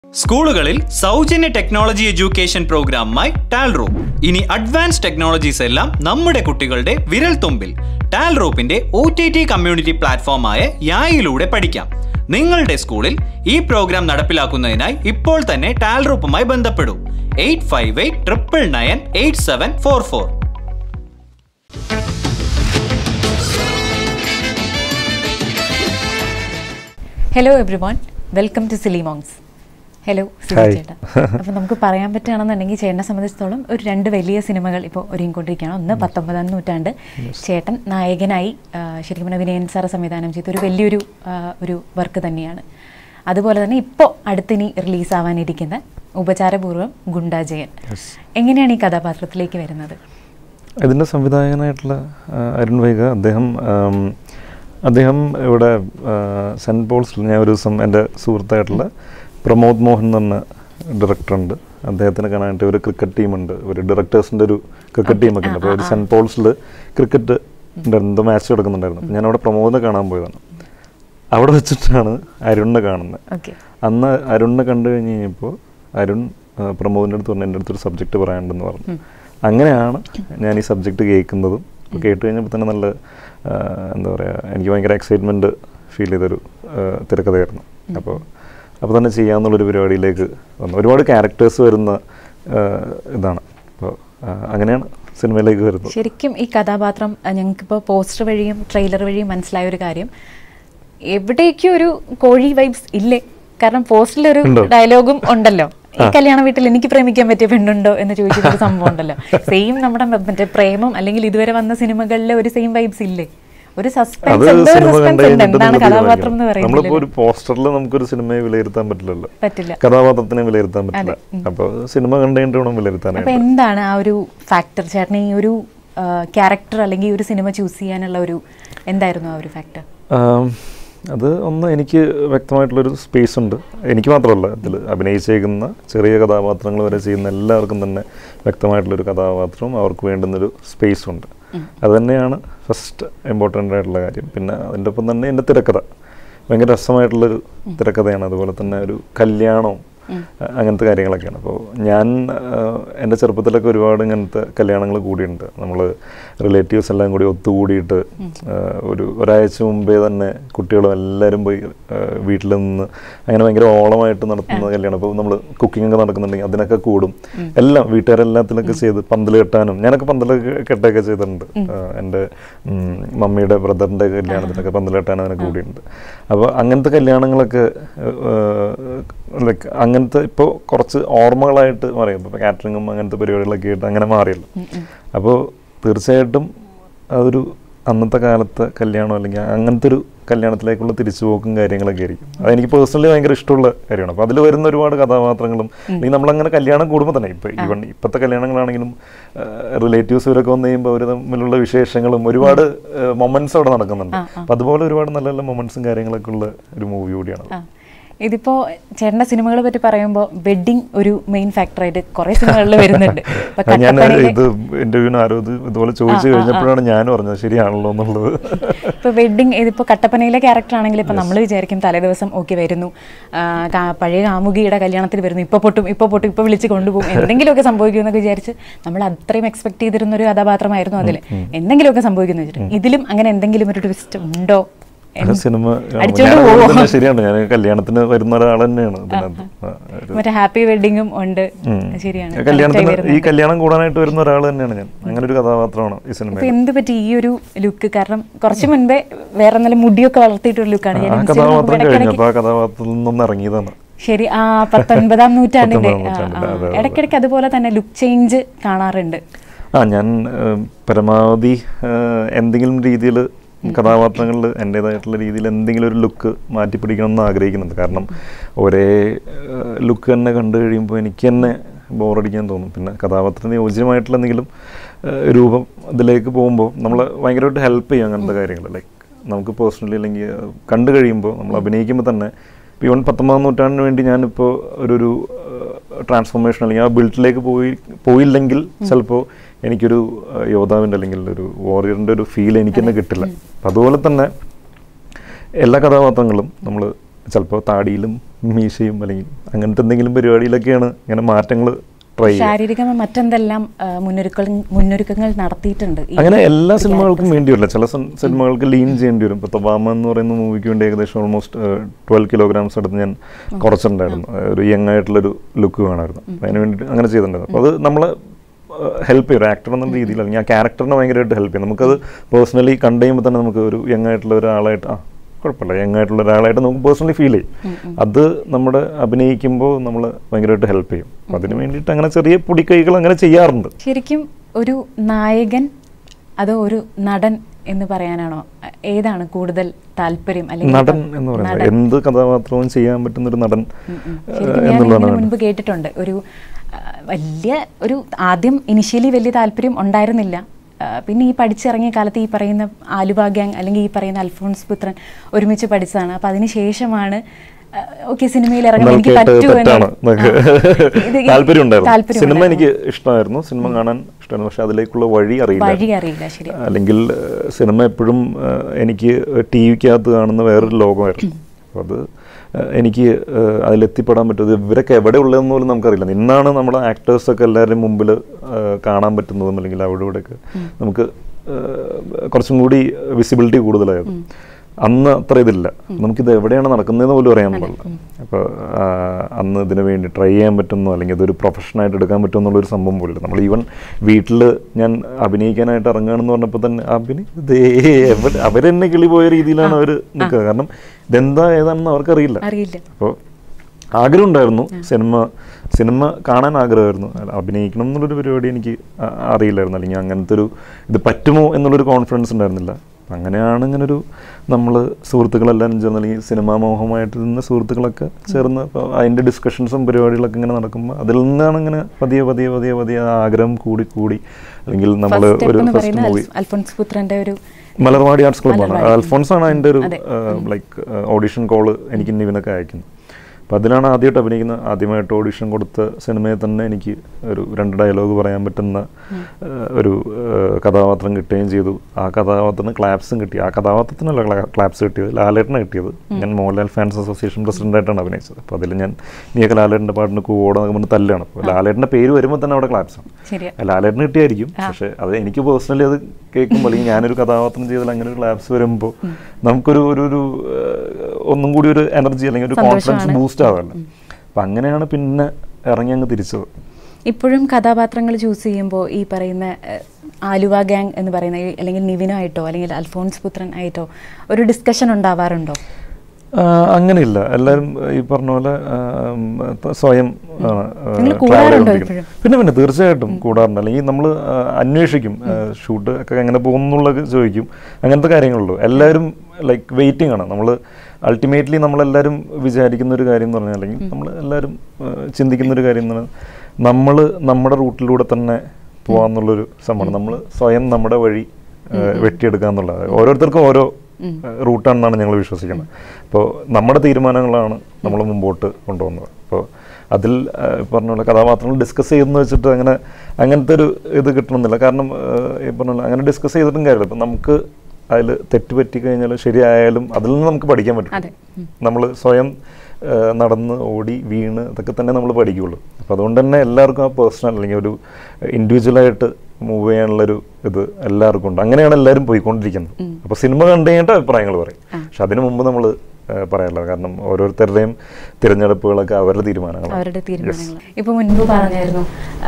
സ്കൂളുകളിൽ സൗജന്യ technology education പ്രോഗ്രാമുമായി ടാൽറൂം ഇനി അഡ്വാൻസ് ടെക്നോളജീസ് എല്ലാം നമ്മുടെ കുട്ടികളുടെ വിരൽ തുമ്പിൽ ടാൽറൂപ്പിന്റെ ഒ ടി ടി കമ്മ്യൂണിറ്റി പ്ലാറ്റ്ഫോമായ യായിലൂടെ പഠിക്കാം നിങ്ങളുടെ സ്കൂളിൽ ഈ പ്രോഗ്രാം നടപ്പിലാക്കുന്നതിനായി ഇപ്പോൾ തന്നെ ടാൽറൂപ്പുമായി ബന്ധപ്പെടൂ eight five eight triple nine eight seven four four hello everyone welcome to silly monks hello Hi. ചേട്ടാ അപ്പോൾ നമുക്ക് പറയാൻ പറ്റുകയാണെന്നുണ്ടെങ്കിൽ ചേട്ടനെ സംബന്ധിച്ചിടത്തോളം ഒരു രണ്ട് വലിയ സിനിമകൾ ഇപ്പോൾ ഒരുങ്ങിക്കൊണ്ടിരിക്കുകയാണ് ഒന്ന് പത്തൊമ്പതാം നൂറ്റാണ്ട് ചേട്ടൻ നായകനായി ആ, ശരിക്കും പറഞ്ഞാൽ വിനയൻ സാറ് സംവിധാനം ചെയ്ത ഒരു വലിയൊരു ആ, ഒരു വർക്ക് തന്നെയാണ് അതുപോലെ തന്നെ ഇപ്പോൾ അടുത്തിനി റിലീസാവാനിരിക്കുന്ന ഉപചാരപൂർവ്വം ഗുണ്ടാജയൻ എങ്ങനെയാണ് ഈ കഥാപാത്രത്തിലേക്ക് വരുന്നത് ഇതിൻ്റെ സംവിധായകനായിട്ടുള്ള ആ, അരുൺ വൈഗ അദ്ദേഹം ആം, അദ്ദേഹം ഇവിടെ ആ, സെൻറ്റ് പോൾസിൽ ഞാൻ ഒരു ദിവസം എൻ്റെ സുഹൃത്തായിട്ടുള്ള പ്രമോദ് മോഹൻ എന്ന് പറഞ്ഞ ഡയറക്ടറുണ്ട് അദ്ദേഹത്തിന് കാണാനായിട്ട് ഒരു ക്രിക്കറ്റ് ടീമുണ്ട് ഒരു ഡയറക്ടേഴ്സിൻ്റെ ഒരു ക്രിക്കറ്റ് ടീമൊക്കെ ഉണ്ട് അപ്പോൾ ഒരു സെൻറ്റ് പോൾസിൽ ക്രിക്കറ്റ് എന്തോ മാച്ച് നടക്കുന്നുണ്ടായിരുന്നു അപ്പോൾ ഞാൻ അവിടെ പ്രമോദിനെ കാണാൻ പോയതാണ് അവിടെ വെച്ചിട്ടാണ് അരുണിനെ കാണുന്നത് ഓക്കെ അന്ന് അരുണിനെ കണ്ടു കഴിഞ്ഞ് കഴിഞ്ഞപ്പോൾ അരുൺ ആ, പ്രമോദിൻ്റെ അടുത്ത് പറഞ്ഞു എൻ്റെ അടുത്തൊരു സബ്ജക്റ്റ് പറയാനുണ്ടെന്ന് പറഞ്ഞു അങ്ങനെയാണ് ഞാൻ ഈ സബ്ജക്റ്റ് കേൾക്കുന്നതും അപ്പോൾ കേട്ട് കഴിഞ്ഞപ്പോൾ തന്നെ നല്ല ആ, എന്താ പറയുക എനിക്ക് ഭയങ്കര എക്സൈറ്റ്മെൻറ്റ് ഫീൽ ചെയ്തൊരു ആ, തിരക്കഥയായിരുന്നു അപ്പോൾ അപ്പോൾ തന്നെ ചെയ്യാമെന്നുള്ളൊരു പരിപാടിയിലേക്ക് വന്നു ഒരുപാട് ക്യാരക്ടേഴ്സ് വരുന്ന ആ, ഇതാണ് അപ്പോൾ ആ, അങ്ങനെയാണ് സിനിമയിലേക്ക് വരുന്നത് ശരിക്കും ഈ കഥാപാത്രം ഞങ്ങൾക്കിപ്പോൾ പോസ്റ്റർ വഴിയും ട്രെയിലർ വഴിയും മനസ്സിലായ ഒരു കാര്യം എവിടേക്കും ഒരു കോഴി വൈബ്സ് ഇല്ലേ കാരണം പോസ്റ്ററിൽ ഒരു ഉണ്ടോ? ഡയലോഗും ഉണ്ടല്ലോ ഈ കല്യാണ വീട്ടിൽ എനിക്ക് പ്രേമിക്കാൻ പറ്റിയ പെണ്ണുണ്ടോ എന്ന് ചോദിച്ചൊരു സംഭവം ഉണ്ടല്ലോ സെയിം നമ്മുടെ മറ്റേ പ്രേമം അല്ലെങ്കിൽ ഇതുവരെ വന്ന സിനിമകളിലെ ഒരു സെയിം വൈബ്സ് ഇല്ലേ ഒരു അത് സസ്പെൻസ് എന്തോ സിനിമ സസ്പെൻസ് കണ്ടു ഉണ്ട് കഴിഞ്ഞിട്ട് എന്താണ് നിങ്ങൾ കഥാപാത്രം എന്ന് തീരുമാനിക്കണം. നമ്മളിപ്പോ പറയുന്നത് ഒരു പോസ്റ്ററിൽ നമുക്കൊരു സിനിമയെ വിലയിരുത്താൻ പറ്റില്ലല്ലോ പറ്റില്ല കഥാപാത്രത്തിനെ വിലയിരുത്താൻ പറ്റില്ല അപ്പോൾ സിനിമ കണ്ടു കഴിഞ്ഞിട്ട് വേണം വിലയിരുത്താനായിട്ട് അപ്പൊ എന്താണ് ആ ഒരു ഫാക്ടർ ചേട്ടന് ഈ ഒരു ക്യാരക്ടർ അല്ലെങ്കിൽ ഈ ഒരു സിനിമ ചൂസ് ചെയ്യാനുള്ള ഒരു എന്തായിരുന്നു ആ ഒരു ഫാക്ടർ ആം, അത് ഒന്ന് എനിക്ക് വ്യക്തമായിട്ടുള്ളൊരു സ്പേസ് ഉണ്ട് എനിക്ക് മാത്രമല്ല ഇതിൽ അഭിനയിച്ചേക്കുന്ന ചെറിയ കഥാപാത്രങ്ങൾ വരെ ചെയ്യുന്ന എല്ലാവർക്കും തന്നെ വ്യക്തമായിട്ടുള്ളൊരു കഥാപാത്രവും അവർക്ക് വേണ്ടുന്നൊരു സ്പേസ് ഉണ്ട് അത് തന്നെയാണ് ഫസ്റ്റ് ഇമ്പോർട്ടൻ്റ് ആയിട്ടുള്ള കാര്യം പിന്നെ അതിൻ്റെ ഒപ്പം തന്നെ എൻ്റെ തിരക്കഥ ഭയങ്കര രസമായിട്ടുള്ളൊരു തിരക്കഥയാണ് അതുപോലെ തന്നെ ഒരു കല്യാണവും അ- അങ്ങനത്തെ കാര്യങ്ങളൊക്കെയാണ് അപ്പോൾ ഞാൻ ആ, എൻ്റെ ചെറുപ്പത്തിലൊക്കെ ഒരുപാട് ഇങ്ങനത്തെ കല്യാണങ്ങൾ കൂടിയുണ്ട് നമ്മൾ റിലേറ്റീവ്സ് എല്ലാം കൂടി ഒത്തുകൂടിയിട്ട് ആ, ഒരു ഒരാഴ്ച മുമ്പേ തന്നെ കുട്ടികളും എല്ലാവരും പോയി ആ, വീട്ടിൽ നിന്ന് അങ്ങനെ ഭയങ്കര ഓളമായിട്ട് നടത്തുന്ന കല്യാണം അപ്പോൾ നമ്മൾ കുക്കിംഗ് ഒക്കെ നടക്കുന്നുണ്ടെങ്കിൽ അതിനൊക്കെ കൂടും എല്ലാം വീട്ടുകാരെല്ലാത്തിലൊക്കെ ചെയ്ത് പന്തൽ കെട്ടാനും ഞാനൊക്കെ പന്തൽ കെട്ടൊക്കെ ചെയ്തിട്ടുണ്ട് ആ, എൻ്റെ ഉം, മമ്മിയുടെ ബ്രദറിൻ്റെ കല്യാണത്തിനൊക്കെ പന്തൽ കെട്ടാനും അതിനൊക്കെ കൂടിയിട്ടുണ്ട് അപ്പോൾ അങ്ങനത്തെ കല്യാണങ്ങളൊക്കെ ലൈക്ക് അങ്ങനത്തെ ഇപ്പോൾ കുറച്ച് ഓർമ്മകളായിട്ട് മാറി ഇപ്പോൾ കാറ്ററിങ്ങും അങ്ങനത്തെ പരിപാടികളൊക്കെ ആയിട്ട് അങ്ങനെ മാറിയല്ലോ അപ്പോൾ തീർച്ചയായിട്ടും അതൊരു അന്നത്തെ കാലത്തെ കല്യാണം അല്ലെങ്കിൽ അങ്ങനത്തെ ഒരു കല്യാണത്തിലേക്കുള്ള തിരിച്ചുപോക്കും കാര്യങ്ങളൊക്കെ ആയിരിക്കും അതെനിക്ക് പേഴ്സണലി ഭയങ്കര ഇഷ്ടമുള്ള കാര്യമാണ് അപ്പോൾ അതിൽ വരുന്ന ഒരുപാട് കഥാപാത്രങ്ങളും അല്ലെങ്കിൽ നമ്മളങ്ങനെ കല്യാണം കൂടുമ്പോൾ തന്നെ ഇപ്പോൾ ഈവൺ ഇപ്പോഴത്തെ കല്യാണങ്ങളാണെങ്കിലും റിലേറ്റീവ്സ് ഇവരൊക്കെ വന്നു കഴിയുമ്പോൾ അവർ തമ്മിലുള്ള വിശേഷങ്ങളും ഒരുപാട് മൊമെന്റ്സ് അവിടെ നടക്കുന്നുണ്ട് അപ്പോൾ അതുപോലെ ഒരുപാട് നല്ല നല്ല മൊമെന്റ്സും കാര്യങ്ങളൊക്കെ ഉള്ള ഒരു മൂവി കൂടിയാണ് ആ ഇതിപ്പോ ചേട്ടന്റെ സിനിമകളെ പറ്റി പറയുമ്പോൾ വെഡിങ് ഒരു മെയിൻ ഫാക്ടറായിട്ട് കുറെ സിനിമകളിൽ വരുന്നുണ്ട് ഇപ്പൊ അത് ഞാൻ കട്ടപ്പനയിലെ ഇത് ഇന്റർവ്യൂവിന് ആരോ ഇത് ഇതുപോലെ ചോദിച്ചു കഴിഞ്ഞപ്പോഴാണ് ഞാൻ പറഞ്ഞത് ശരിയാണല്ലോ എന്നുള്ളത് ഇപ്പൊ വെഡിങ് ഇതിപ്പോ കട്ടപ്പനയിലെ ക്യാരക്ടർ ആണെങ്കിൽ ഇപ്പൊ നമ്മൾ വിചാരിക്കും തലേദിവസം ഓക്കെ വരുന്നു ആ, കാ- പഴയ കാമുകിയുടെ കല്യാണത്തിൽ വരുന്നു ഇപ്പൊ പൊട്ടും ഇപ്പൊ പൊട്ടും ഇപ്പൊ വിളിച്ച് കൊണ്ടുപോകും എന്തെങ്കിലുമൊക്കെ സംഭവിക്കും എന്നൊക്കെ വിചാരിച്ച് നമ്മൾ അത്രയും എക്സ്പെക്ട് ചെയ്തിരുന്ന ഒരു കഥാപാത്രമായിരുന്നു അതിൽ എന്തെങ്കിലുമൊക്കെ സംഭവിക്കുന്നു വെച്ചിട്ട് ഇതിലും അങ്ങനെ എന്തെങ്കിലും ഒരു ട്വിസ്റ്റ് ഉണ്ടോ അത് സിനിമ അടിച്ചോണ്ട് ഞാൻ പോവോ? തന്നെ ശരിയാണ് ഞാൻ കല്യാണത്തിന് വരുന്ന ഒരാൾ തന്നെയാണ് ഇതിനകത്ത് ആ, ഒരു- മറ്റേ ഹാപ്പി വെഡിങ്ങും ഉണ്ട് ഉം. ശരിയാണ് കല്യാണത്തിന് Correct ആയി ഈ കല്യാണം കൂടാനായിട്ട് വരുന്ന ഒരാൾ തന്നെയാണ് ഞാൻ അങ്ങനെ ഒരു കഥാപാത്രമാണ് ഈ അപ്പൊ സിനിമയിൽ എന്ത് പറ്റി ഈ ഒരു ലുക്ക് കാരണം കുറച്ച് മുൻപേ വേറെ നല്ല മുടിയൊക്കെ വളർത്തിയിട്ടൊരു ലുക്കാണ് ഞാൻ ആ Instagram നോക്കുമ്പോ കഥാപാത്രം ഇടയ്ക്കിടയ്ക്ക് കഴിഞ്ഞപ്പോൾ ആ കഥാപാത്രത്തിൽ നിന്നൊന്ന് ഇറങ്ങിയതാണ് ശരി ആ പത്തൊൻപതാം നൂറ്റാണ്ടിന്റെ പത്തൊൻപതാം ആ, നൂറ്റാണ്ടിന്റെ, ആ. അതെ, അതെ. ഇടയ്ക്കിടയ്ക്ക് അതുപോലെ തന്നെ ലുക്ക് ചേഞ്ച് കാണാറുണ്ട് ആ ഞാൻ ഏഹ്, പരമാവധി ഏഹ്, എന്തെങ്കിലും രീതിയിൽ കഥാപാത്രങ്ങളിൽ എൻ്റേതായിട്ടുള്ള രീതിയിൽ എന്തെങ്കിലും ഒരു ലുക്ക് മാറ്റി പിടിക്കണം എന്ന് ആഗ്രഹിക്കുന്നുണ്ട് കാരണം ഒരേ ലുക്ക് തന്നെ കണ്ടു കഴിയുമ്പോൾ എനിക്ക് തന്നെ ബോറടിക്കാൻ തോന്നും പിന്നെ കഥാപാത്രത്തിന് യോജ്യമായിട്ടുള്ള എന്തെങ്കിലും ഏഹ്, രൂപം ഇതിലേക്ക് പോകുമ്പോൾ നമ്മൾ ഭയങ്കരമായിട്ട് ഹെൽപ്പ് ചെയ്യും അങ്ങനത്തെ കാര്യങ്ങൾ ലൈക്ക് നമുക്ക് പേഴ്സണലി അല്ലെങ്കിൽ ഏഹ്, കണ്ടു കഴിയുമ്പോൾ നമ്മൾ അഭിനയിക്കുമ്പോൾ തന്നെ ഇവൺ പത്തൊമ്പതാം നൂറ്റാണ്ടിന് വേണ്ടി ഞാനിപ്പോൾ ഒരു ഒരു ട്രാൻസ്ഫോർമേഷൻ അല്ലെങ്കിൽ ആ ബിൽഡിലേക്ക് പോയി പോയില്ലെങ്കിൽ ചിലപ്പോൾ എനിക്കൊരു ഏഹ്, യോദ്ധാവിൻ്റെ അല്ലെങ്കിൽ ഒരു വാറിയറിൻ്റെ ഒരു ഫീൽ എനിക്ക് തന്നെ കിട്ടില്ല അപ്പം അതുപോലെ തന്നെ എല്ലാ കഥാപാത്രങ്ങളും നമ്മൾ ചിലപ്പോൾ താടിയിലും മീശയും അല്ലെങ്കിൽ അങ്ങനത്തെ എന്തെങ്കിലും പരിപാടിയിലൊക്കെയാണ് ഇങ്ങനെ മാറ്റങ്ങൾ ട്രൈ ചെയ്യുക ശാരീരികമായി മറ്റെന്തെല്ലാം ആ, മുന്നൊരുക്കൾ മുന്നൊരുക്കങ്ങൾ നടത്തിയിട്ടുണ്ട് ഈ അങ്ങനെ എല്ലാ സിനിമകൾക്കും വേണ്ടി വരില്ല ചില സിൻ- സിനിമകൾക്ക് ലീൻ ചെയ്യേണ്ടി വരും ഇപ്പോൾ തവാമ എന്ന് പറയുന്ന മൂവിക്ക് വേണ്ടി ഏകദേശം ഓൾമോസ്റ്റ് ട്വൽവ് കിലോഗ്രാംസ് എടുത്ത് ഞാൻ കുറച്ചിട്ടുണ്ടായിരുന്നു ഒരു യങ് ആയിട്ടുള്ളൊരു ലുക്ക് വേണമായിരുന്നു അപ്പൊ അതിന് വേണ്ടിയിട്ട് അങ്ങനെ ചെയ്തിട്ടുണ്ടായിരുന്നു അപ്പോൾ അത് നമ്മളെ ഹെൽപ്പ് ചെയ്യും ഒരു ആക്ടർ എന്ന രീതിയിൽ അല്ലെങ്കിൽ ആ ക്യാരക്ടറിനെ ഭയങ്കരമായിട്ട് ഹെൽപ്പ് ചെയ്യും നമുക്കത് പേഴ്സണലി കണ്ടു കഴിയുമ്പോൾ തന്നെ നമുക്ക് ഒരു യങ് ആയിട്ടുള്ള ഒരാളായിട്ട് ആ കുഴപ്പമില്ല യങ് ആയിട്ടുള്ള ഒരാളായിട്ട് നമുക്ക് പേഴ്സണലി ഫീൽ ചെയ്യും അത് നമ്മുടെ അഭിനയിക്കുമ്പോൾ നമ്മൾ ഭയങ്കരമായിട്ട് ഹെൽപ്പ് ചെയ്യും അപ്പം അതിന് വേണ്ടിയിട്ട് അങ്ങനെ ചെറിയ പൊടിക്കൈകൾ അങ്ങനെ ചെയ്യാറുണ്ട് ശരിക്കും ഒരു നായകൻ അതോ ഒരു നടൻ എന്ന് പറയാനാണോ അ- ഏതാണ് കൂടുതൽ താല്പര്യം നടൻ എന്ന് പറയുന്നത് എന്ത് കഥാപാത്രവും ചെയ്യാൻ പറ്റുന്ന ഒരു നടൻ ഉം ഉം. ഏഹ്, ശരിക്കും ഞാൻ എന്നുള്ളതാണ് ഇതിന് മുൻപ് കേട്ടിട്ടുണ്ട് ഒരു ആ, വലിയ ഒരു ആദ്യം ഇനിഷ്യലി വലിയ താല്പര്യം ഉണ്ടായിരുന്നില്ല ആ, പിന്നെ ഈ പഠിച്ചിറങ്ങിയ കാലത്ത് ഈ പറയുന്ന ആലുവ ഗ്യാങ് അല്ലെങ്കിൽ ഈ പറയുന്ന അൽഫോൺസ് പുത്രൻ ഒരുമിച്ച് പഠിച്ചതാണ് അപ്പം അതിന് ശേഷമാണ് ഓക്കെ സിനിമയിൽ ഇറങ്ങാൻ എനിക്ക് കേട്ട് പറ്റുമോ തെറ്റാണ് എന്നൊക്കെ താല്പര്യം ഉണ്ടായിരുന്നു താല്പര്യം സിനിമ എനിക്ക് ഇഷ്ടമായിരുന്നു സിനിമ കാണാൻ ഇഷ്ടമായിരുന്നു പക്ഷെ അതിലേക്കുള്ള വഴി അറിയില്ല വഴി അറിയില്ല ശരി അല്ലെങ്കിൽ ഏഹ്, സിനിമ എപ്പോഴും ഏഹ്, എനിക്ക് ടി വിക്കകത്ത് കാണുന്ന വേറൊരു ലോകമായിരുന്നു അപ്പോൾ അത് ഏഹ്, എനിക്ക് ഏഹ്, അതിലെത്തിപ്പെടാൻ പറ്റുന്നത് ഇവരൊക്കെ എവിടെ ഉള്ളതെന്ന് പോലും നമുക്കറിയില്ല ഇന്നാണ് നമ്മുടെ ആക്ടേഴ്സൊക്കെ എല്ലാവരുടെയും മുമ്പിൽ ഏഹ്, കാണാൻ പറ്റുന്നതും അല്ലെങ്കിൽ അവിടെ ഇവിടെയൊക്കെ നമുക്ക് ഏഹ്, കുറച്ചും കൂടി വിസിബിലിറ്റി കൂടുതലായത് അന്ന് അത്ര ഇതില്ല നമുക്കിത് എവിടെയാണ് നടക്കുന്നതെന്ന് പോലും അറിയാൻ പാടില്ല അപ്പോൾ അന്ന് ഇതിനു വേണ്ടി ട്രൈ ചെയ്യാൻ പറ്റുന്നോ അല്ലെങ്കിൽ ഇതൊരു പ്രൊഫഷനായിട്ട് എടുക്കാൻ പറ്റുമോ എന്നുള്ളൊരു സംഭവം പോലില്ല നമ്മൾ ഈവൻ വീട്ടിൽ ഞാൻ അഭിനയിക്കാനായിട്ട് ഇറങ്ങുകയാണെന്ന് പറഞ്ഞപ്പോൾ തന്നെ അഭിനയ ദേ എവിടെ അവരെന്നെ കിളി പോയ രീതിയിലാണ് അവർ നിൽക്കുക കാരണം ഇതെന്താ ഏതാണെന്ന് അവർക്കറിയില്ല അറിയില്ല അപ്പോൾ ആഗ്രഹം ഉണ്ടായിരുന്നു സിനിമ സിനിമ കാണാൻ ആഗ്രഹമായിരുന്നു അല്ല, അഭിനയിക്കണം എന്നുള്ളൊരു പരിപാടി എനിക്ക് അ- അറിയില്ലായിരുന്നു അല്ലെങ്കിൽ അങ്ങനത്തെ ഒരു ഇത് പറ്റുമോ എന്നുള്ളൊരു കോൺഫിഡൻസ് ഉണ്ടായിരുന്നില്ല അങ്ങനെയാണ് ഇങ്ങനെ ഒരു നമ്മൾ സുഹൃത്തുക്കളെല്ലാം ചേർന്ന് അല്ലെങ്കിൽ സിനിമാ മോഹമായിട്ട് നിന്ന് സുഹൃത്തുക്കളൊക്കെ ചേർന്ന് അപ്പോൾ അതിൻ്റെ ഡിസ്കഷൻസും പരിപാടികളൊക്കെ ഇങ്ങനെ നടക്കുമ്പോൾ അതിൽ നിന്നാണ് ഇങ്ങനെ പതിയെ പതിയെ പതിയെ പതിയെ ആ ആഗ്രഹം കൂടി കൂടി അല്ലെങ്കിൽ നമ്മൾ ഫസ്റ്റ് സ്റ്റെപ്പ് ഒരു എന്ന് ഫസ്റ്റ് പറയുന്നത് മൂവി അൽഫ്- അൽഫോൺസ് പുത്രന്റെ ഒരു മലർവാടി ആർട്സ് ക്ലബ്ബാണ് മലർവാടി. അൽഫോൺസ് ആണ് അതിൻ്റെ ഒരു അതെ. ലൈക്ക് ഓഡിഷൻ കോള് എനിക്ക് ഇവനൊക്കെ അയക്കുന്നത് അപ്പോൾ അതിലാണ് ആദ്യമായിട്ട് അഭിനയിക്കുന്നത് ആദ്യമായിട്ട് ഓഡിഷൻ കൊടുത്ത സിനിമയിൽ തന്നെ എനിക്ക് ഒരു രണ്ട് ഡയലോഗ് പറയാൻ പറ്റുന്ന ഏഹ്, ഒരു ഏഹ്, കഥാപാത്രം കിട്ടുകയും ചെയ്തു ആ കഥാപാത്രത്തിന് ക്ലാപ്സും കിട്ടി ആ കഥാപാത്രത്തിനല്ല ക്ലാപ്സ് കിട്ടിയത് ലാലേട്ടനെ കിട്ടിയത് ഞാൻ മോഹൻലാൽ ഫാൻസ് അസോസിയേഷൻ പ്രസിഡന്റായിട്ടാണ് അഭിനയിച്ചത് അപ്പോൾ അതിൽ ഞാൻ നീയൊക്കെ ലാലേട്ടൻ്റെ പാട്ടിന് കൂടെ പറഞ്ഞ് തല്ലാണ് അപ്പോൾ ലാലേട്ടൻ്റെ പേര് വരുമ്പോൾ തന്നെ അവിടെ ക്ലാപ്സാണ് ശരിയാ ലാലേട്ടന് കിട്ടിയായിരിക്കും പക്ഷെ അത് എനിക്ക് പേഴ്സണലി അത് കേൾക്കുമ്പോൾ അല്ലെങ്കിൽ ഞാനൊരു കഥാപാത്രം ചെയ്താൽ അങ്ങനെ ഒരു ക്ലാപ്സ് വരുമ്പോൾ നമുക്കൊരു ഒരു ഒരു ഏഹ്, ഒന്നും കൂടി ഒരു എനർജി അല്ലെങ്കിൽ ഒരു കോൺഫിഡൻസ് സന്തോഷമാണ്. ബൂസ്റ്റ് ആവല്ലോ അപ്പം അങ്ങനെയാണ് പിന്നെ ഇറങ്ങി അങ്ങ് തിരിച്ചത് ഇപ്പോഴും കഥാപാത്രങ്ങൾ ചൂസ് ചെയ്യുമ്പോൾ ഈ പറയുന്ന ഏഹ്, ആലുവ ഗ്യാങ് എന്ന് പറയുന്ന ഈ- അല്ലെങ്കിൽ നിവിനായിട്ടോ അല്ലെങ്കിൽ അൽഫോൺസ് പുത്രൻ ആയിട്ടോ ഒരു ഡിസ്കഷൻ ഉണ്ടാവാറുണ്ടോ ആ, അങ്ങനെയില്ല എല്ലാവരും ഈ പറഞ്ഞ പോലെ ആ, ഉം, ത- സ്വയം ആണ്, ആ, നിങ്ങൾ travel കൂടാറുണ്ടോ ചെയ്തുകൊണ്ടിരിക്കുന്നത്. പിന്നെ പിന്നെ തീർച്ചയായിട്ടും കൂടാറുണ്ട് അല്ലെങ്കിൽ നമ്മൾ അന്വേഷിക്കും ഷൂട്ട് ഒക്കെ എങ്ങനെ പോകുന്നുള്ളത് ചോദിക്കും അങ്ങനത്തെ കാര്യങ്ങളുള്ളൂ എല്ലാവരും ലൈക്ക് വെയിറ്റിംഗ് ആണ് നമ്മൾ അൾട്ടിമേറ്റ്ലി നമ്മളെല്ലാവരും വിചാരിക്കുന്ന ഒരു കാര്യം എന്ന് പറഞ്ഞാൽ അല്ലെങ്കിൽ നമ്മൾ എല്ലാവരും ആ, ചിന്തിക്കുന്ന ഒരു കാര്യം എന്ന് പറഞ്ഞാൽ നമ്മൾ നമ്മുടെ റൂട്ടിലൂടെ തന്നെ പോകാന്നുള്ളൊരു സംഭവമാണ് നമ്മൾ സ്വയം നമ്മുടെ വഴി ആ, വെട്ടിയെടുക്കുക എന്നുള്ളത് ഓരോരുത്തർക്കും ഓരോ റൂട്ടാണെന്നാണ് ഞങ്ങൾ വിശ്വസിക്കുന്നത് അപ്പോൾ നമ്മുടെ തീരുമാനങ്ങളാണ് നമ്മൾ മുമ്പോട്ട് കൊണ്ടുപോകുന്നത് അപ്പോൾ അതിൽ ആ, പറഞ്ഞ പോലെ കഥാപാത്രങ്ങൾ ഡിസ്കസ് ചെയ്യുന്ന വെച്ചിട്ട് അങ്ങനെ അങ്ങനത്തെ ഒരു ഇത് കിട്ടണമെന്നില്ല കാരണം ആ, ഈ പറഞ്ഞ പോലെ അങ്ങനെ ഡിസ്കസ് ചെയ്തിട്ടും കാര്യമില്ല ഇപ്പം നമുക്ക് അതിൽ തെറ്റ് പറ്റി കഴിഞ്ഞാൽ ശരിയായാലും അതിൽ നിന്ന് നമുക്ക് പഠിക്കാൻ അതെ. പറ്റും നമ്മൾ സ്വയം ആ, നടന്ന് ഓടി വീണ് അതൊക്കെ തന്നെ നമ്മൾ പഠിക്കുകയുള്ളൂ അപ്പോൾ അതുകൊണ്ട് തന്നെ എല്ലാവർക്കും ആ പേഴ്സണൽ അല്ലെങ്കിൽ ഒരു ഇൻഡിവിജ്വലായിട്ട് മൂവ് ചെയ്യാനുള്ളൊരു ഇത് എല്ലാവർക്കും ഉണ്ട് അങ്ങനെയാണ് എല്ലാവരും പോയിക്കൊണ്ടിരിക്കുന്നത് അപ്പോൾ സിനിമ കണ്ടു കഴിഞ്ഞിട്ട് അഭിപ്രായങ്ങൾ പറയും പക്ഷെ അതിനു മുമ്പ് നമ്മൾ പറയാറില്ല കാരണം ഓരോരുത്തരുടെയും തിരഞ്ഞെടുപ്പുകളൊക്കെ അവരുടെ തീരുമാനങ്ങളാണ് അവരുടെ തീരുമാനങ്ങൾ ഇപ്പൊ മുൻപ് പറഞ്ഞായിരുന്നു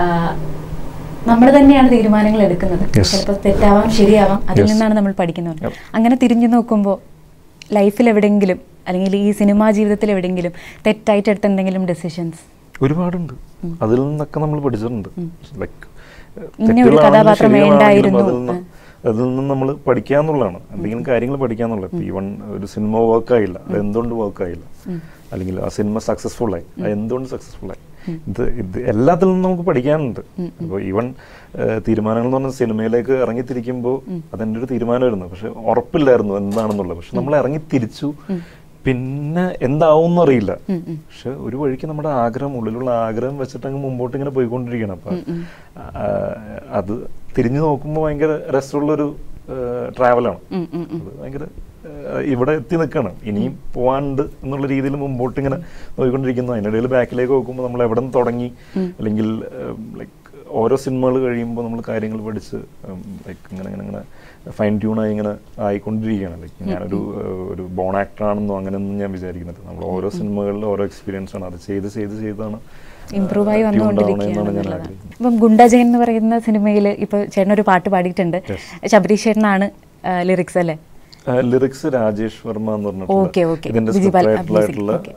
നമ്മൾ തന്നെയാണ് തീരുമാനങ്ങൾ എടുക്കുന്നത് Yes. ചിലപ്പോൾ തെറ്റാവാം ശരിയാവാം അതിൽ Yes. നിന്നാണ് നമ്മൾ പഠിക്കുന്നത് Yep. അങ്ങനെ തിരിഞ്ഞു നോക്കുമ്പോൾ ലൈഫിൽ എവിടെയെങ്കിലും അല്ലെങ്കിൽ ഈ സിനിമാ ജീവിതത്തിൽ എവിടെയെങ്കിലും തെറ്റായിട്ട് എടുത്ത എന്തെങ്കിലും ഡെസിഷൻസ് ഒരുപാടുണ്ട് അതിൽ നിന്നൊക്കെ നമ്മൾ പഠിച്ചിട്ടുണ്ട് ലൈക്ക് ഇന്ന ഒരു കഥാപാത്രം വേണ്ടായിരുന്നു. അതിൽ നിന്ന് അതിൽ നിന്ന് നമ്മൾ പഠിക്കാന്നുള്ളതാണ് എന്തെങ്കിലും കാര്യങ്ങൾ പഠിക്കാന്നുള്ളത് ഇപ്പം ഈവൺ ഒരു സിനിമ വർക്കായില്ല അത് എന്തുകൊണ്ട് വർക്കായില്ല അല്ലെങ്കിൽ ആ സിനിമ സക്സസ്ഫുൾ ആയി അത് എന്തുകൊണ്ട് സക്സസ്ഫുൾ ആയി ഇത് ഇത് എല്ലാത്തിൽ നിന്നും നമുക്ക് പഠിക്കാനുണ്ട് അപ്പോൾ ഈവൻ തീരുമാനങ്ങൾ എന്ന് പറഞ്ഞാൽ സിനിമയിലേക്ക് ഇറങ്ങിത്തിരിക്കുമ്പോൾ അതെൻ്റെ ഒരു തീരുമാനമായിരുന്നു പക്ഷെ ഉറപ്പില്ലായിരുന്നു എന്താണെന്നുള്ളത് പക്ഷെ നമ്മൾ ഇറങ്ങി തിരിച്ചു പിന്നെ എന്താവും അറിയില്ല പക്ഷെ ഒരു വഴിക്ക് നമ്മുടെ ആഗ്രഹം ഉള്ളിലുള്ള ആഗ്രഹം വെച്ചിട്ട് അങ്ങ് മുമ്പോട്ട് ഇങ്ങനെ പോയിക്കൊണ്ടിരിക്കണം അപ്പൊ ആ, അത് തിരിഞ്ഞു നോക്കുമ്പോൾ ഭയങ്കര രസമുള്ളൊരു ട്രാവലാണ് അത് ഭയങ്കര ഏഹ്, ഇവിടെ എത്തി നിൽക്കണം ഇനിയും പോവാണ്ട് എന്നുള്ള രീതിയിൽ മുമ്പോട്ട് ഇങ്ങനെ നോക്കിക്കൊണ്ടിരിക്കുന്നു അതിനിടയിൽ ബാക്കിലേക്ക് നോക്കുമ്പോൾ നമ്മൾ എവിടെ നിന്ന് തുടങ്ങി അല്ലെങ്കിൽ ലൈക്ക് ഓരോ സിനിമകൾ കഴിയുമ്പോൾ നമ്മൾ കാര്യങ്ങൾ പഠിച്ച് ലൈക്ക് ഇങ്ങനെ ഇങ്ങനെ ഇങ്ങനെ ഫൈൻ ട്യൂണായി ഇങ്ങനെ ആയിക്കൊണ്ടിരിക്കുകയാണ് ലൈക്ക് ഞാനൊരു ഏഹ്, ഒരു ബോൺ ആക്ടർ ആണെന്നോ അങ്ങനെയൊന്നും ഞാൻ വിചാരിക്കുന്നില്ല നമ്മൾ ഓരോ സിനിമകളിലും ഓരോ എക്സ്പീരിയൻസ് ആണ് അത് ചെയ്ത് ചെയ്ത് ചെയ്താണ് ഇമ്പ്രൂവ് ആയി tuned ആവണമെന്നാണ് വന്നുകൊണ്ടിരിക്കുകയാണ് ഞാൻ എന്നുള്ളതാണ് ആഗ്രഹിക്കുന്നത് ഇപ്പം ഗുണ്ടാജയൻ എന്ന് പറയുന്ന സിനിമയിൽ ഇപ്പോൾ ചേട്ടൻ ഒരു പാട്ട് പാടിയിട്ടുണ്ട് ശബരീഷ് ചേട്ടനാണ് ലിറിക്സ് അല്ലേ ലിറിക്സ് രാജേഷ് വർമ്മ എന്ന് Okay, പറഞ്ഞിട്ടുള്ള okay. ഇതിന്റെ വിജി സ്ക്രിപ്റ്റ് ബാല- റൈറ്റർ music, ആയിട്ടുള്ള okay.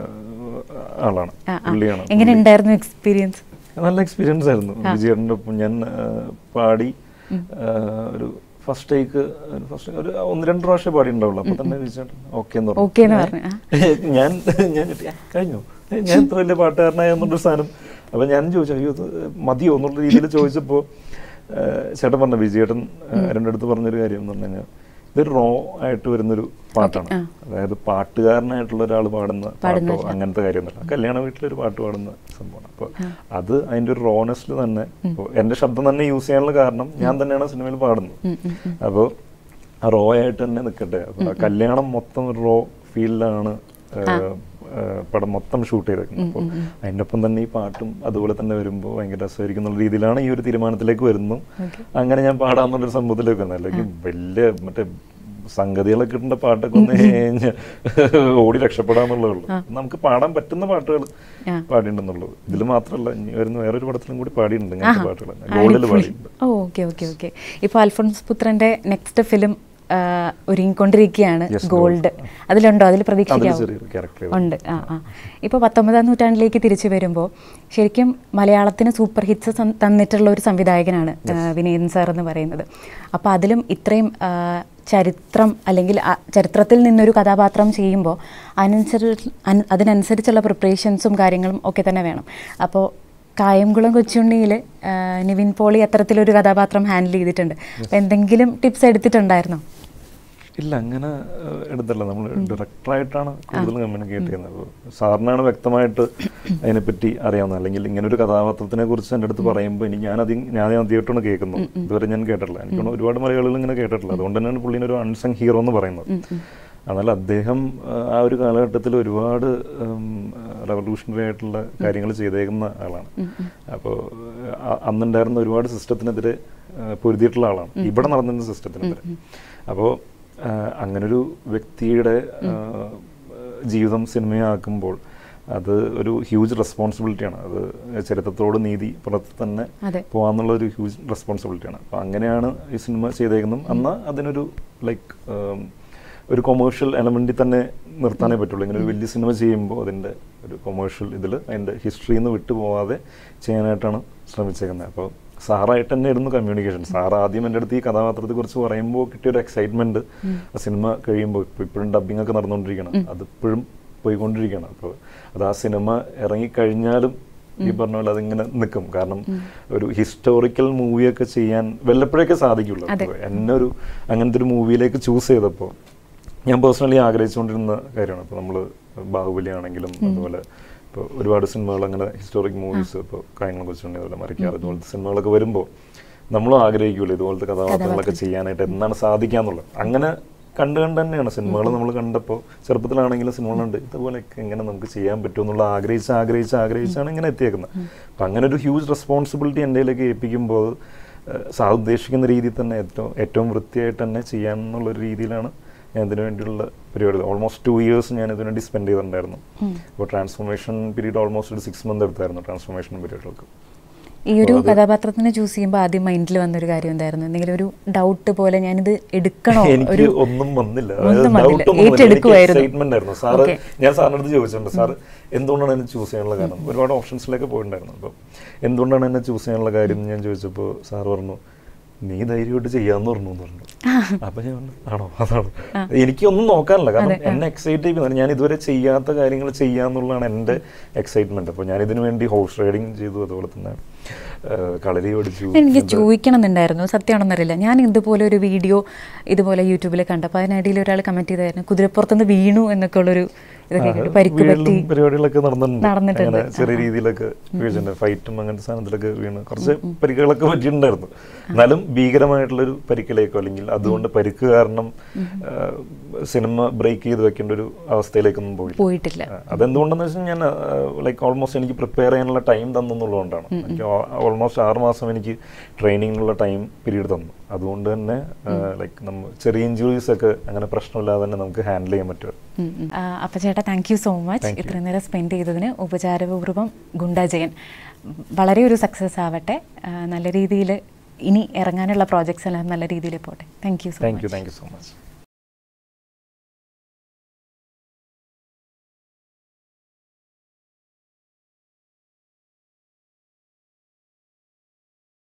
ആ, ആളാണ് ആ, ആ. പുള്ളിയാണ് എങ്ങനെ പുള്ളി. ഉണ്ടായിരുന്നു എക്സ്പീരിയൻസ് നല്ല എക്സ്പീരിയൻസ് ആയിരുന്നു വിജയേട്ടൻ്റെ ഒപ്പം ഞാൻ ആ, പാടി ആ, ഒരു ഫസ്റ്റ് ടേക്ക് ഫസ്റ്റ് ഒരു ഒന്ന് രണ്ട് പ്രാവശ്യം പാടിയിട്ടുണ്ടാവുള്ളൂ അപ്പൊ തന്നെ വിജയേട്ടൻ ഓക്കെ എന്ന് Okay എന്ന് പറഞ്ഞു, ആ. ഞാൻ ഞാൻ ഞെട്ടി, "ആ, കഴിഞ്ഞോ ഏ, ഞാൻ ഇത്ര വലിയ പാട്ടുകാരനായ എന്നുള്ളൊരു സാധനം അപ്പൊ ഞാൻ ചോദിച്ചു അയ്യോ ഇത് മതിയോ എന്നുള്ള രീതിയിൽ ചോദിച്ചപ്പോ ആ, ചേട്ടൻ പറഞ്ഞ വിജയേട്ടൻ എൻ്റെ അടുത്ത് പറഞ്ഞൊരു കാര്യം എന്ന് പറഞ്ഞു കഴിഞ്ഞാൽ ഇതൊരു റോ ആയിട്ട് വരുന്നൊരു പാട്ടാണ് ആ. അതായത് പാട്ടുകാരനായിട്ടുള്ള ഒരാൾ പാടുന്ന പാടുന്ന പാട്ടോ അങ്ങനത്തെ കാര്യമൊന്നുമല്ല കല്യാണ വീട്ടിലൊരു പാട്ട് പാടുന്ന സംഭവമാണ് അപ്പോൾ അത് അതിന്റെ ഒരു റോനെസ്റ്റിൽ തന്നെ ഇപ്പൊ എന്റെ ശബ്ദം തന്നെ യൂസ് ചെയ്യാനുള്ള കാരണം ഞാൻ തന്നെയാണ് സിനിമയിൽ പാടുന്നത് അപ്പോൾ ആ റോ ആയിട്ട് തന്നെ നിൽക്കട്ടെ അപ്പോൾ ആ കല്യാണം മൊത്തം ഒരു റോ ഫീൽഡിലാണ് പടം മൊത്തം ഷൂട്ട് ചെയ്തേക്കുന്നത് അപ്പോൾ അതിൻ്റെ ഒപ്പം തന്നെ ഈ പാട്ടും അതുപോലെ തന്നെ വരുമ്പോൾ ഭയങ്കര രസമായിരിക്കും എന്നുള്ള രീതിയിലാണ് ഈ ഒരു തീരുമാനത്തിലേക്ക് വരുന്നു അങ്ങനെ ഞാൻ പാടാന്നുള്ളൊരു സംഭവത്തിലേക്ക് വന്നത് അല്ലെങ്കിൽ വലിയ മറ്റേ സംഗതികളൊക്കെ ഇട്ട പാട്ടൊക്കെ ഒന്ന് കഴിഞ്ഞ് ഓടി രക്ഷപ്പെടാന്നുള്ളേ ഉള്ളൂ നമുക്ക് പാടാൻ പറ്റുന്ന പാട്ടുകൾ ആ. പാടിയിട്ടുണ്ടെന്നുള്ളത് ഇതിൽ മാത്രമല്ല ഇനി വരുന്ന വേറൊരു പടത്തിലും കൂടി പാടിയിട്ടുണ്ട് ഇങ്ങനത്തെ പാട്ടുകൾ ഗോൾഡിൽ പാടിയിട്ടുണ്ട് ഓ ഓക്കെ ഓക്കെ ഓക്കെ ഇപ്പോൾ അൽഫോൺസ് പുത്രന്റെ നെക്സ്റ്റ് ഫിലിം ഒരുങ്ങിക്കൊണ്ടിരിക്കുകയാണ് Yes, ഗോൾഡ് അതിലുണ്ടോ അതിൽ അതിൽ പ്രതീക്ഷിക്കാവോ ചെറിയൊരു ക്യാരക്ടർ ഉണ്ട് ആ ആ ഇപ്പോൾ പത്തൊമ്പതാം നൂറ്റാണ്ടിലേക്ക് തിരിച്ചു വരുമ്പോൾ ശരിക്കും മലയാളത്തിന് സൂപ്പർ ഹിറ്റ്സ് സം- തന്നിട്ടുള്ള ഒരു സംവിധായകനാണ് ആ, വിനയൻ സാർ എന്ന് പറയുന്നത് അപ്പോൾ അതിലും ഇത്രയും ആ, ചരിത്രം അല്ലെങ്കിൽ ആ ചരിത്രത്തിൽ നിന്നൊരു കഥാപാത്രം ചെയ്യുമ്പോൾ അതിനനുസരിച്ച് അൻ- അതിനനുസരിച്ചുള്ള പ്രിപ്പറേഷൻസും കാര്യങ്ങളും ഒക്കെ തന്നെ വേണം അപ്പോൾ കായംകുളം കൊച്ചുണ്ണിയിൽ നിവിൻ പോളി അത്തരത്തിലൊരു കഥാപാത്രം ഹാൻഡിൽ ചെയ്തിട്ടുണ്ട് അപ്പോൾ എന്തെങ്കിലും ടിപ്സ് എടുത്തിട്ടുണ്ടായിരുന്നോ ഇല്ല അങ്ങനെ ഏഹ്, എടുത്തല്ല നമ്മൾ ഡയറക്ടറായിട്ടാണ് കൂടുതൽ കമ്മ്യൂണിക്കേറ്റ് ചെയ്യുന്നത് അപ്പോൾ സാറിനാണ് വ്യക്തമായിട്ട് അതിനെപ്പറ്റി അറിയാവുന്നത് അല്ലെങ്കിൽ ഇങ്ങനെ ഒരു കഥാപാത്രത്തിനെ കുറിച്ച് എൻ്റെ അടുത്ത് പറയുമ്പോൾ ഇനി ഞാൻ അതി ഞാൻ ആദ്യമായിട്ടാണ് കേൾക്കുന്നത് ഇതുവരെ ഞാൻ കേട്ടിട്ടില്ല എനിക്ക് തോന്നുന്നു ഒരുപാട് മലയാളികൾ ഇങ്ങനെ കേട്ടിട്ടില്ല അതുകൊണ്ട് തന്നെയാണ് പുള്ളിനെ ഒരു അൺസങ് ഹീറോ എന്ന് പറയുന്നത് എന്നാൽ അദ്ദേഹം ഏഹ്, ആ ഒരു കാലഘട്ടത്തിൽ ഒരുപാട് റവല്യൂഷണറി ആയിട്ടുള്ള കാര്യങ്ങൾ ചെയ്തേക്കുന്ന ആളാണ് അപ്പോൾ അന്നുണ്ടായിരുന്ന ഒരുപാട് സിസ്റ്റത്തിനെതിരെ ഏഹ്, പൊരുതിയിട്ടുള്ള ആളാണ് ഇവിടെ നടന്നിരുന്ന സിസ്റ്റത്തിനെതിരെ അപ്പോൾ അങ്ങനൊരു വ്യക്തിയുടെ ഏഹ്, ജീവിതം സിനിമയാക്കുമ്പോൾ അത് ഒരു ഹ്യൂജ് റെസ്പോൺസിബിലിറ്റിയാണ് അത് ചരിത്രത്തോട് നീതി പുറത്ത് തന്നെ അതെ. പോകാന്നുള്ള ഒരു ഹ്യൂജ് റെസ്പോൺസിബിലിറ്റിയാണ് അപ്പോൾ അങ്ങനെയാണ് ഈ സിനിമ ചെയ്തേക്കുന്നത് എന്നാൽ അതിനൊരു ലൈക്ക് ഒരു കൊമേഴ്ഷ്യൽ എലമെന്റിൽ തന്നെ നിർത്താനേ പറ്റുള്ളൂ ഇങ്ങനെ ഒരു വലിയ സിനിമ ചെയ്യുമ്പോൾ അതിൻ്റെ ഒരു കൊമേഴ്ഷ്യൽ ഇതിൽ അതിൻ്റെ ഹിസ്റ്ററിയിൽ നിന്ന് വിട്ടു പോവാതെ ചെയ്യാനായിട്ടാണ് ശ്രമിച്ചേക്കുന്നത് അപ്പോൾ സാറായിട്ട് തന്നെ ആയിരുന്നു കമ്മ്യൂണിക്കേഷൻ സാർ ആദ്യം എൻ്റെ അടുത്ത് ഈ കഥാപാത്രത്തെ കുറിച്ച് പറയുമ്പോൾ കിട്ടിയൊരു എക്സൈറ്റ്മെന്റ് ആ സിനിമ കഴിയുമ്പോൾ ഇപ്പോൾ ഇപ്പോഴും ഡബിങ് ഒക്കെ നടന്നുകൊണ്ടിരിക്കണം അതിപ്പോഴും പോയിക്കൊണ്ടിരിക്കുകയാണ് അപ്പോൾ അത് ആ സിനിമ ഇറങ്ങിക്കഴിഞ്ഞാലും ഈ പറഞ്ഞ പോലെ അതിങ്ങനെ നിൽക്കും കാരണം ഒരു ഹിസ്റ്റോറിക്കൽ മൂവിയൊക്കെ ചെയ്യാൻ വല്ലപ്പോഴൊക്കെ സാധിക്കുള്ളൂ അപ്പോൾ എന്നെ ഒരു അങ്ങനത്തെ ഒരു മൂവിയിലേക്ക് ചൂസ് ചെയ്തപ്പോൾ ഞാൻ പേഴ്സണലി ആഗ്രഹിച്ചുകൊണ്ടിരുന്ന കാര്യമാണ് ഇപ്പോൾ നമ്മൾ ബാഹുബലി ആണെങ്കിലും അതുപോലെ ഇപ്പോൾ ഒരുപാട് സിനിമകൾ അങ്ങനെ ഹിസ്റ്റോറിക് മൂവീസ് ഇപ്പോൾ കാര്യങ്ങളെ കുറിച്ചുണ്ട് അതുപോലെ മറിക്കാറ് ഇതുപോലത്തെ സിനിമകളൊക്കെ വരുമ്പോൾ നമ്മളും ആഗ്രഹിക്കുമല്ലോ ഇതുപോലത്തെ കഥാപാത്രങ്ങളൊക്കെ ചെയ്യാനായിട്ട് എന്താണ് സാധിക്കാന്നുള്ളത് അങ്ങനെ കണ്ട് കണ്ട് തന്നെയാണ് സിനിമകൾ നമ്മൾ കണ്ടപ്പോൾ ചെറുപ്പത്തിലാണെങ്കിലും സിനിമകളുണ്ട് ഇതുപോലെയൊക്കെ എങ്ങനെ നമുക്ക് ചെയ്യാൻ പറ്റും എന്നുള്ള ആഗ്രഹിച്ച് ആഗ്രഹിച്ച് ആഗ്രഹിച്ചാണ് ഇങ്ങനെ എത്തിയേക്കുന്നത് അപ്പം അങ്ങനെ ഒരു ഹ്യൂജ് റെസ്പോൺസിബിലിറ്റി എൻ്റെയിലേക്ക് ഏൽപ്പിക്കുമ്പോൾ ഏഹ്, സാർ ഉദ്ദേശിക്കുന്ന രീതിയിൽ തന്നെ ഏറ്റവും ഏറ്റവും വൃത്തിയായിട്ട് തന്നെ ചെയ്യാമെന്നുള്ളൊരു രീതിയിലാണ് ഞാൻ ഇതിനു വേണ്ടിയുള്ള പരിപാടി ഓൾമോസ്റ്റ് ടു ഇയേഴ്സ് ഞാൻ ഇതിനു വേണ്ടി സ്പെൻഡ് ചെയ്തിട്ടുണ്ടായിരുന്നു അപ്പോൾ ട്രാൻസ്ഫോർമേഷൻ പീരീഡ് ഓൾമോസ്റ്റ് ഒരു സിക്സ് മന്ത് എടുത്തായിരുന്നു ട്രാൻസ്ഫോർമേഷൻ പീരീഡുകൾക്ക് ഈ ഒരു കഥാപാത്രത്തിനെ ചൂസ് ചെയ്യുമ്പോൾ ആദ്യം മൈൻഡിൽ വന്നൊരു കാര്യം എന്തായിരുന്നു എന്തെങ്കിലും ഒരു ഡൗട്ട് പോലെ ഞാനിത് എടുക്കണോ എനിക്ക് ഒരു ഒന്നും വന്നില്ല ഒന്നും Doubt വന്നില്ല. ഒന്നും വന്നില്ല. എനിക്ക് ഏറ്റെടുക്കുമായിരുന്നു. excitement ആയിരുന്നു സാറ് Okay. ഞാൻ സാറിൻ്റെ അടുത്ത് ചോദിച്ചിട്ടുണ്ട് സാർ എന്തുകൊണ്ടാണ് എന്നെ ചൂസ് ചെയ്യാനുള്ള കാരണം ഒരുപാട് ഓപ്ഷൻസിലേക്ക് പോയിട്ടുണ്ടായിരുന്നു അപ്പോൾ എന്തുകൊണ്ടാണ് എന്നെ ചൂസ് ചെയ്യാനുള്ള കാര്യം എന്ന് ഞാൻ ചോദിച്ചപ്പോൾ സാർ പറഞ്ഞു നീ ധൈര്യമായിട്ട് ചെയ്യാന്ന് പറഞ്ഞു എന്ന് പറഞ്ഞു അപ്പൊ ഞാൻ പറഞ്ഞു ആണോ അതാണ് എനിക്കൊന്നും നോക്കാനില്ല കാരണം എന്നെ എക്സൈറ്റ് ചെയ്യുന്നത് ഞാൻ ഇതുവരെ ചെയ്യാത്ത കാര്യങ്ങൾ ചെയ്യാന്നുള്ളതാണ് എൻ്റെ എക്സൈറ്റ്മെന്റ് അപ്പോൾ ഞാൻ ഇതിനു വേണ്ടി ഹോഴ്സ് റൈഡിങ് ചെയ്തു അതുപോലെ തന്നെ ആ, കളരി പഠിച്ചു എനിക്ക് ചോദിക്കണം എന്നുണ്ടായിരുന്നു സത്യമാണെന്നറിയില്ല ഞാൻ ഇതുപോലെ ഒരു വീഡിയോ ഇതുപോലെ യൂട്യൂബിൽ കണ്ടപ്പോൾ അതിനിടയിൽ ഒരാൾ കമൻറ്റ് ചെയ്തായിരുന്നു കുതിരപ്പുറത്തുനിന്ന് വീണു എന്നൊക്കെ ഉള്ളൊരു ഇതൊക്കെ ആ, കേട്ടു. പരിക്ക് വീഴലും പറ്റി പരിപാടികളൊക്കെ നടന്നിട്ടുണ്ട് നടന്നിട്ടുണ്ട്. അങ്ങനെ ചെറിയ രീതിയിലൊക്കെ വീഴ്ചയുണ്ട് ഫൈറ്റും അങ്ങനത്തെ സാധനത്തിലൊക്കെ വീണ് കുറച്ച് പരിക്കുകളൊക്കെ പറ്റിയിട്ടുണ്ടായിരുന്നു എന്നാലും ഭീകരമായിട്ടുള്ളൊരു പരിക്കിലേക്കോ അല്ലെങ്കിൽ അതുകൊണ്ട് പരിക്ക് കാരണം ആ, സിനിമ ബ്രേക്ക് ചെയ്ത് വെക്കേണ്ട ഒരു അവസ്ഥയിലേക്കൊന്നും പോയില്ല പോയിട്ടില്ല ആ, അതെന്തുകൊണ്ടെന്ന് വെച്ചാൽ ഞാൻ ലൈക്ക് ഓൾമോസ്റ്റ് എനിക്ക് പ്രിപ്പയർ ചെയ്യാനുള്ള ടൈം തന്നെന്നുള്ളതുകൊണ്ടാണ് എനിക്ക് ഓൾമോസ്റ്റ് ആറ് മാസം എനിക്ക് ട്രെയിനിങ്ങിനുള്ള ടൈം പീരീഡ് തന്നു അതുകൊണ്ട് തന്നെ ലൈക്ക് നമ്മൾ ചെറിയ ഇഞ്ചുറീസ് ഒക്കെ അങ്ങനെ പ്രശ്നമില്ലാതെ തന്നെ നമുക്ക് ഹാൻഡിൽ ചെയ്യാൻ പറ്റും ഉം, ഉം. ആ, അപ്പൊ ചേട്ടാ thank you so much Thank you. ഇത്രയും നേരം സ്പെൻഡ് ചെയ്തതിന് ഉപചാരപൂർവ്വം ഗുണ്ടാജയൻ വളരെ ഒരു സക്സസ് ആവട്ടെ ആ, നല്ല രീതിയിൽ ഇനി ഇറങ്ങാനുള്ള പ്രോജക്ട്സ് എല്ലാം നല്ല രീതിയിൽ പോട്ടെ thank you so thank you much thank you so much